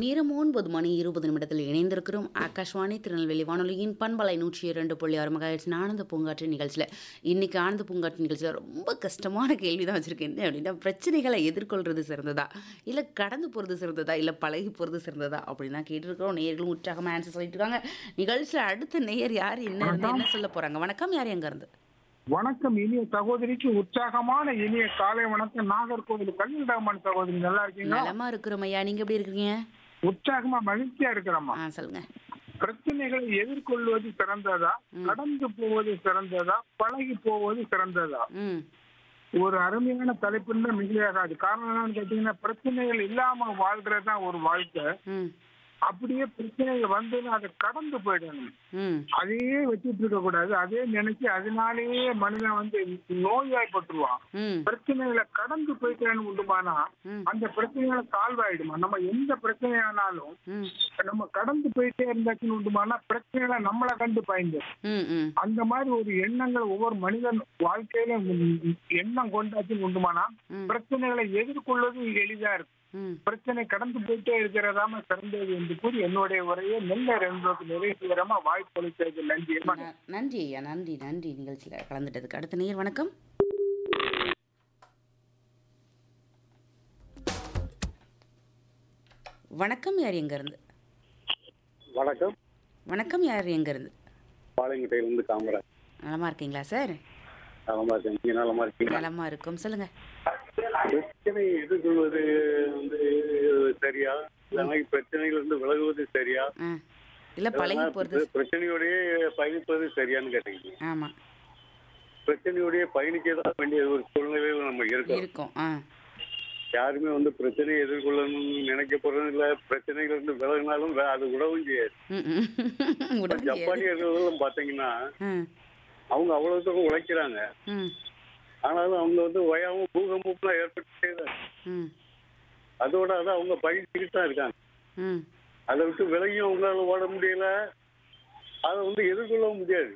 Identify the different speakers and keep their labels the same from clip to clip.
Speaker 1: நேரம் ஒன்பது மணி இருபது நிமிடத்தில் இணைந்திருக்கிறோம் ஆகாஷ்வாணி திருநெல்வேலி வானொலியின் பண்பலை நூற்றி இரண்டு புள்ளி ஆறு மகாயிடுச்சு ஆனந்த பூங்காற்று நிகழ்ச்சியில் இன்னைக்கு ஆனந்த பூங்காற்று நிகழ்ச்சியில் ரொம்ப கஷ்டமான கேள்வி தான் வச்சுருக்கேன் என்ன அப்படின்னா பிரச்சனைகளை எதிர்கொள்வது சிறந்ததா இல்லை கடந்து போகிறது சிறந்ததா இல்லை பழகி போகிறது சிறந்ததா அப்படின்னு தான் கேட்டிருக்கிறோம் நேயர்களும் உற்சாகமாக ஆன்சர் சொல்லிட்டு இருக்காங்க நிகழ்ச்சியில் அடுத்த நேயர் யார் என்ன இருந்து என்ன சொல்ல போகிறாங்க வணக்கம் யார் எங்க இருந்து
Speaker 2: வணக்கம் இனிய சகோதரிக்கு உற்சாகமான இனிய காலை வணக்கம் நாகர்கோவில் கல்வி ராமன் சகோதரி நல்லா இருக்கீங்களா
Speaker 1: நலமா இருக்கிறோம் ஐயா நீங்க எப்படி இருக்கீங்க
Speaker 2: உற்சாகமா மகிழ்ச்சியா இருக்கிறோமா
Speaker 1: ஆ சொல்லுங்க
Speaker 2: பிரச்சனைகளை எதிர்கொள்வது சிறந்ததா கடந்து போவது சிறந்ததா பழகி போவது சிறந்ததா
Speaker 1: ம்
Speaker 2: ஒரு அருமையான தலைப்புன்னு மிகையாகாது காரணம் என்னன்னு கேட்டீங்கன்னா பிரச்சனைகள் இல்லாம வாழ்றதுதான் ஒரு வாழ்க்கை
Speaker 1: ம்
Speaker 2: அப்படியே பிரச்சனைகள் வந்ததுன்னா அதை கடந்து போயிடணும்
Speaker 1: ம்
Speaker 2: அதையே வச்சுட்டு இருக்க கூடாது அதே நினைச்சு அதனாலேயே மனிதன் வந்து நோய்வாய்ப்பட்டுருவான்
Speaker 1: ம்
Speaker 2: பிரச்சனைகளை கடந்து போயிட்டேன்னு உண்டுமானா
Speaker 1: ம்.
Speaker 2: அந்த பிரச்சனைகளை சால்வ் ஆயிடுமா நம்ம எந்த பிரச்சனையானாலும்
Speaker 1: ம்
Speaker 2: நம்ம கடந்து போயிட்டே இருந்தாச்சுன்னு உண்டுமானா பிரச்சனைகளை நம்மளை கண்டு பயந்து
Speaker 1: ம் ம்
Speaker 2: அந்த மாதிரி ஒரு எண்ணங்கள் ஒவ்வொரு மனிதன் வாழ்க்கையில எண்ணம் கொண்டாச்சுன்னு உண்டுமானா
Speaker 1: ம்.
Speaker 2: பிரச்சனைகளை எதிர்கொள்வது எளிதா இருக்கு
Speaker 1: ம்
Speaker 2: பிரச்சனை கடந்து போயிட்டே இருக்கிறதாம சிறந்தது என்று கூறி என்னுடைய உரையை நெல்ல ரெண்டு நிறைவேறமா வாய்ப்பளித்தது நன்றி
Speaker 1: ந- நன்றி ஐயா நன்றி நன்றி நிகழ்ச்சியில் கலந்துட்டதுக்கு அடுத்த நேயர் வணக்கம் வணக்கம் யார் எங்க இருந்து
Speaker 3: வணக்கம்
Speaker 1: வணக்கம் யார் எங்க இருந்து
Speaker 3: பாளையங்கோட்டையிலிருந்து காமராஜ்
Speaker 1: நலமா இருக்கீங்களா சார்
Speaker 3: நலமா இருக்கேன் நீங்க நலமா இருக்கீங்க
Speaker 1: நலமா இருக்கும் சொல்லுங்க
Speaker 3: பிரச்சனை எதிர்கொள்வது வந்து சரியா இல்லைன்னா பிரச்சனைகள் இருந்து விலகுவது சரியா
Speaker 1: ஆ இல்லை பழகி
Speaker 3: இல்லைன்னா
Speaker 1: போகிறது
Speaker 3: பிரச்சனையோடயே பயணிப்பது சரியான்னு கேட்டீங்க
Speaker 1: ஆமாம்
Speaker 3: பிரச்சனையோடயே பயணிக்கதான் வேண்டிய ஒரு சூழ்நிலையில நம்ம இருக்கோம்
Speaker 1: இருக்கும் ஆ
Speaker 3: யாருமே வந்து பிரச்சனையை எதிர்கொள்ளணும்னு நினைக்க போறதும் இல்ல பிரச்சனைகள் இருந்து விலகினாலும் வே- அது உடவும் செய்யாது
Speaker 1: ம் ம் உடம்பு ஏறு.
Speaker 3: ஜப்பானியர்களும் பாத்தீங்கன்னா
Speaker 1: ம்
Speaker 3: அவங்க அவ்வளவு தூரம் உழைக்கிறாங்க
Speaker 1: ம்
Speaker 3: ஆனாலும் அவங்க வந்து வயாவும் பூகம்பம்லாம் ஏற்பட்டு
Speaker 1: ம்
Speaker 3: அதோட அதை அவங்க பயிற்சிக்கிட்டு தான் இருக்காங்க
Speaker 1: ம்
Speaker 3: அதை விட்டு விலகியும் அவங்களால ஓட முடியல அதை வந்து எதிர்கொள்ளவும் முடியாது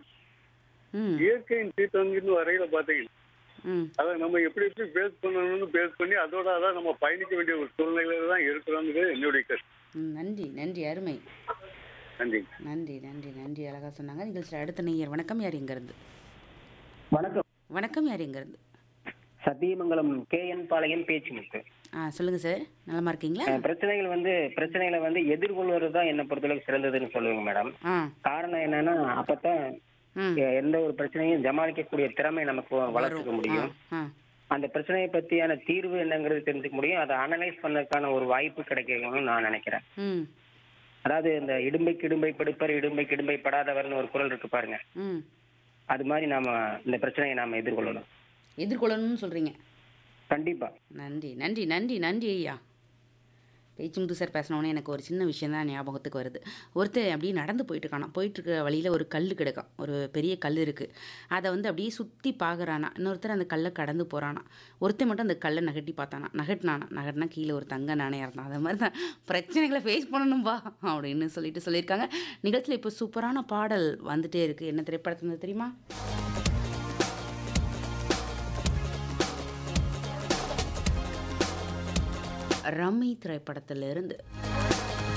Speaker 1: ம்
Speaker 3: இயற்கையின் சீத்தங்கின்னு வரையில பாத்தீங்கன்னா
Speaker 1: ம்
Speaker 3: அதை நம்ம எப்படி எப்படி பேஸ் பண்ணணும்னு பேஸ் பண்ணி அதோட அதான் நம்ம பயணிக்க வேண்டிய ஒரு சூழ்நிலையில தான் இருக்கிறோங்கிறது என்னுடைய கருத்து
Speaker 1: ம், நன்றி நன்றி அருமை
Speaker 3: நன்றி
Speaker 1: நன்றி நன்றி நன்றி அழகாக சொன்னாங்க நிகழ்ச்சியில் அடுத்த நேயர் வணக்கம் யார் எங்கேருந்து
Speaker 4: வணக்கம்
Speaker 1: வணக்கம் யார் எங்கேருந்து
Speaker 4: சத்தியமங்கலம் கே என் பாளையம் பேச்சுமுத்து
Speaker 1: ஆ சொல்லுங்கள் சார் நலமா இருக்கீங்களா
Speaker 4: அஹ் பிரச்சனைகள் வந்து பிரச்சனைகளை வந்து எதிர்கொள்வது தான் என்ன பொறுத்தளவுக்கு சிறந்ததுன்னு சொல்லுவேங்க மேடம்
Speaker 1: ஆ
Speaker 4: காரணம் என்னன்னா அப்பதான்
Speaker 1: ம்
Speaker 4: எ- எந்த ஒரு பிரச்சனையும் ஜமாளிக்கக்கூடிய திறமை நமக்கு வளர்த்துக்க முடியும்
Speaker 1: ஆ
Speaker 4: அந்த பிரச்சனையை பத்தியான தீர்வு என்னங்கிறது தெரிஞ்சுக்க முடியும் அதை அனலைஸ் பண்ணதுக்கான ஒரு வாய்ப்பு கிடைக்கணும்னு நான் நினைக்கிறேன்
Speaker 1: ம்
Speaker 4: அதாவது இந்த இடும்பைக்கு இடும்பை படுப்பர் இடும்பைக்கு இடும்பை படாதவர்னு ஒரு குரல் இருக்கு பாருங்க
Speaker 1: ம்
Speaker 4: அது மாதிரி நாம இந்த பிரச்சனையை நாம எதிர்கொள்ளணும்
Speaker 1: எதிர்கொள்ளணும்னு சொல்கிறீங்க
Speaker 4: கண்டிப்பா
Speaker 1: நன்றி நன்றி நன்றி நன்றி ஐயா பேச்சுமுத்து சார் பேசினோடனே எனக்கு ஒரு சின்ன விஷயம் தான் ஞாபகத்துக்கு வருது ஒருத்தர் அப்படியே நடந்து போயிட்டு இருக்கானா போயிட்டுருக்க வழியில் ஒரு கல் கிடக்கும் ஒரு பெரிய கல் இருக்குது அதை வந்து அப்படியே சுற்றி பார்க்குறானா இன்னொருத்தர் அந்த கல்லை கடந்து போகிறானா ஒருத்தர் மட்டும் அந்த கல்லை நகட்டி பார்த்தானா நகட்டினானா நகட்டினா கீழே ஒரு தங்க நாணயம் இருந்தான் அது மாதிரி தான் பிரச்சனைகளை ஃபேஸ் பண்ணணும்பா அப்படின்னு சொல்லிட்டு சொல்லியிருக்காங்க நிகழ்ச்சியில் இப்போ சூப்பரான பாடல் வந்துட்டே இருக்குது என்ன திரைப்படத்துல தெரியுமா ரம்மி திரைப்படத்திலிருந்து